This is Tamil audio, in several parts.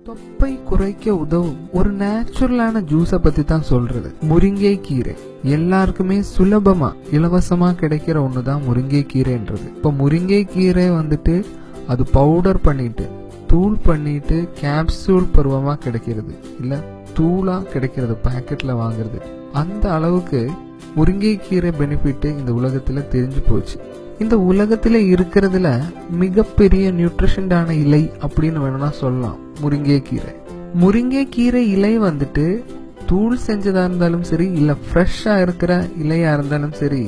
தொப்பை குறைக்க உதவும் ஒரு நேச்சுரலான ஜூஸ பத்தி தான் சொல்றது முருங்கை கீரை எல்லாருக்குமே சுலபமா இலவசமா கிடைக்கிற ஒண்ணுதான் முருங்கை கீரைன்றது இப்ப முருங்கை கீரை வந்துட்டு அது பவுடர் பண்ணிட்டு தூள் பண்ணிட்டு கேப்சூல் பருவமா கிடைக்கிறது இல்ல தூளா கிடைக்கிறது பாக்கெட்ல வாங்குறது அந்த அளவுக்கு முருங்கைக்கீரை பெனிஃபிட் இந்த உலகத்துல தெரிஞ்சு போச்சு இந்த உலகத்துல இருக்கிறதுல மிகப்பெரிய நியூட்ரிஷன்டான இலை அப்படின்னு வேணும்னா சொல்லலாம் முருங்கைக்கீரை முருங்கைக்கீரை இலை வந்துட்டு தூள் செஞ்சதா இருந்தாலும் சரி இல்ல ஃப்ரெஷ்ஷா இருக்கிற இலையா இருந்தாலும் சரி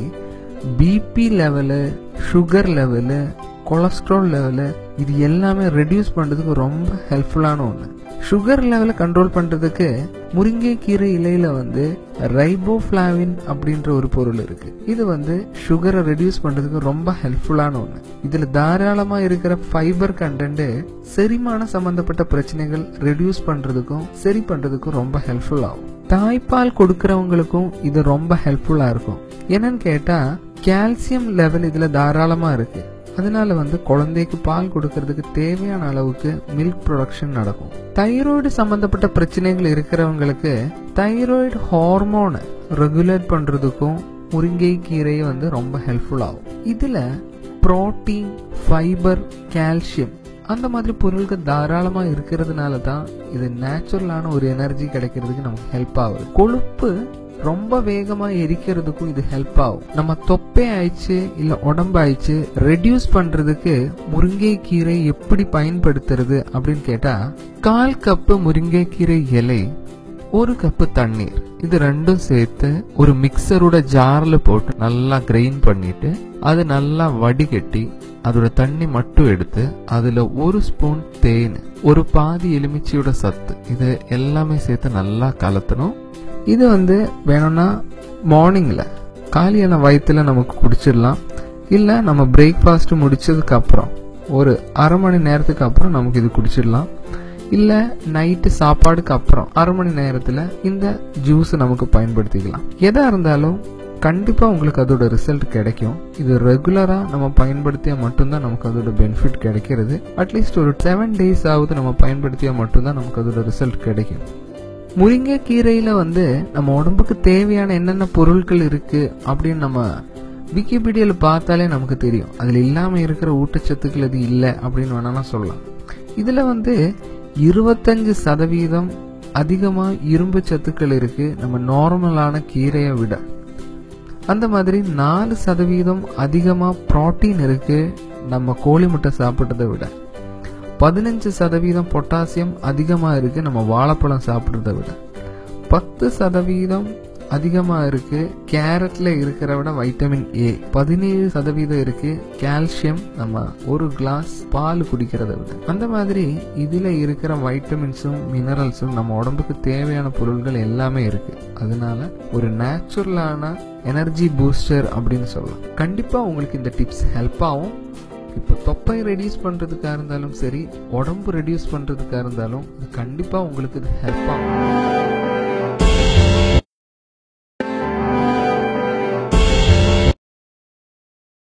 BP level sugar level cholesterol level இது எல்லாமே ரெடியூஸ் பண்றதுக்கு ரொம்ப ஹெல்ப்ஃபுல்லான ஒன்று சுகர் லெவலை கண்ட்ரோல் பண்றதுக்கு முருங்கைக்கீரை இலையில வந்து ரைபோஃபிளாவின் அப்படின்ற ஒரு பொருள் இருக்கு இது வந்து சுகரை ரெடியூஸ் பண்றதுக்கு ரொம்ப ஹெல்ப்ஃபுல்லான ஒன்று இதுல தாராளமா இருக்கிற ஃபைபர் கண்டென்ட் செரிமான சம்பந்தப்பட்ட பிரச்சனைகள் ரெடியூஸ் பண்றதுக்கும் சரி பண்றதுக்கும் ரொம்ப ஹெல்ப்ஃபுல் ஆகும் தாய்ப்பால் கொடுக்கறவங்களுக்கும் இது ரொம்ப ஹெல்ப்ஃபுல்லா இருக்கும் என்னன்னு கேட்டா கால்சியம் லெவல் இதுல தாராளமா இருக்கு அதனால வந்து குழந்தைக்கு பால் கொடுக்கறதுக்கு தேவையான அளவுக்கு மில்க் ப்ரொடக்ஷன் நடக்கும் தைராய்டு சம்பந்தப்பட்ட பிரச்சனைகள் இருக்கிறவங்களுக்கு தைராய்டு ஹார்மோனை ரெகுலேட் பண்றதுக்கும் முருங்கை கீரை வந்து ரொம்ப ஹெல்ப்ஃபுல் ஆகும் இதுல புரோட்டீன் ஃபைபர் கால்சியம் அந்த மாதிரி பொருட்கள் தாராளமா இருக்கிறதுனால தான் இது நேச்சுரலான ஒரு எனர்ஜி கிடைக்கிறதுக்கு நமக்கு ஹெல்ப் ஆகுது கொழுப்பு ரொம்ப வேகமா எரிக்கிறதுக்கும் இது ஹெல்ப் ஆகும் நம்ம தொப்பை ஆயிடுச்சு இல்ல உடம்பு ஆயிடுச்சு ரெடியூஸ் பண்றதுக்கு முருங்கை கீரை எப்படி பயன்படுத்துறது அப்படின்னு கேட்டா கால் கப்பு முருங்கை கீரை இலை ஒரு கப்பு தண்ணீர் இது ரெண்டும் சேர்த்து ஒரு மிக்சரோட ஜார்ல போட்டு நல்லா கிரைண்ட் பண்ணிட்டு அது நல்லா வடிகட்டி அதோட தண்ணி மட்டும் எடுத்து அதுல ஒரு ஸ்பூன் தேன் ஒரு பாதி எலுமிச்சையோட சத்து இது எல்லாமே சேர்த்து நல்லா கலத்தணும் இது வந்து வேணும்னா மார்னிங்ல காலியான வயிற்றுல நமக்கு குடிச்சிடலாம் இல்ல நம்ம பிரேக்ஃபாஸ்ட் முடிச்சதுக்கு அப்புறம் ஒரு அரை மணி நேரத்துக்கு அப்புறம் நமக்கு இது குடிச்சிடலாம் இல்ல நைட்டு சாப்பாடுக்கு அப்புறம் அரை மணி நேரத்துல இந்த ஜூஸ் நமக்கு பயன்படுத்திக்கலாம் எதா இருந்தாலும் கண்டிப்பா உங்களுக்கு அதோட ரிசல்ட் கிடைக்கும் இது ரெகுலரா நம்ம பயன்படுத்தியா மட்டும்தான் நமக்கு அதோட பெனிஃபிட் கிடைக்கிறது அட்லீஸ்ட் ஒரு செவன் டேஸ் ஆகுது நம்ம பயன்படுத்தியா மட்டும்தான் நமக்கு அதோட ரிசல்ட் கிடைக்கும் முருங்கைக்கீரையில வந்து நம்ம உடம்புக்கு தேவையான என்னென்ன பொருட்கள் இருக்கு அப்படின்னு நம்ம விக்கிபீடியால பார்த்தாலே நமக்கு தெரியும் அதுல இல்லாம இருக்கிற ஊட்டச்சத்துக்கள் இது இல்லை அப்படின்னு வேணாலும் சொல்லலாம் இதுல வந்து இருபத்தஞ்சு சதவீதம் அதிகமா இரும்பு சத்துக்கள் இருக்கு நம்ம நார்மலான கீரையை விட அந்த மாதிரி நாலு சதவீதம் அதிகமா புரோட்டீன் இருக்கு நம்ம கோழி முட்டை சாப்பிட்டதை விட பதினஞ்சு சதவீதம் பொட்டாசியம் அதிகமா இருக்கு நம்ம வாழைப்பழம் சாப்பிட்றத விட பத்து சதவீதம் அதிகமா இருக்கு கேரட்ல இருக்கிற விட வைட்டமின் ஏ பதினேழு சதவீதம் இருக்கு கால்சியம் நம்ம ஒரு கிளாஸ் பால் குடிக்கிறத விட அந்த மாதிரி இதுல இருக்கிற வைட்டமின்ஸும் மினரல்ஸும் நம்ம உடம்புக்கு தேவையான பொருள்கள் எல்லாமே இருக்கு அதனால ஒரு நேச்சுரலான எனர்ஜி பூஸ்டர் அப்படின்னு சொல்லலாம் கண்டிப்பா உங்களுக்கு இந்த டிப்ஸ் ஹெல்ப் ஆகும் இப்போ தொப்பை ரெடியூஸ் பண்றதுக்காக இருந்தாலும் சரி உடம்பு ரெடியூஸ் பண்றதுக்காக இருந்தாலும் இது கண்டிப்பா உங்களுக்கு இது ஹெல்ப் ஆகும்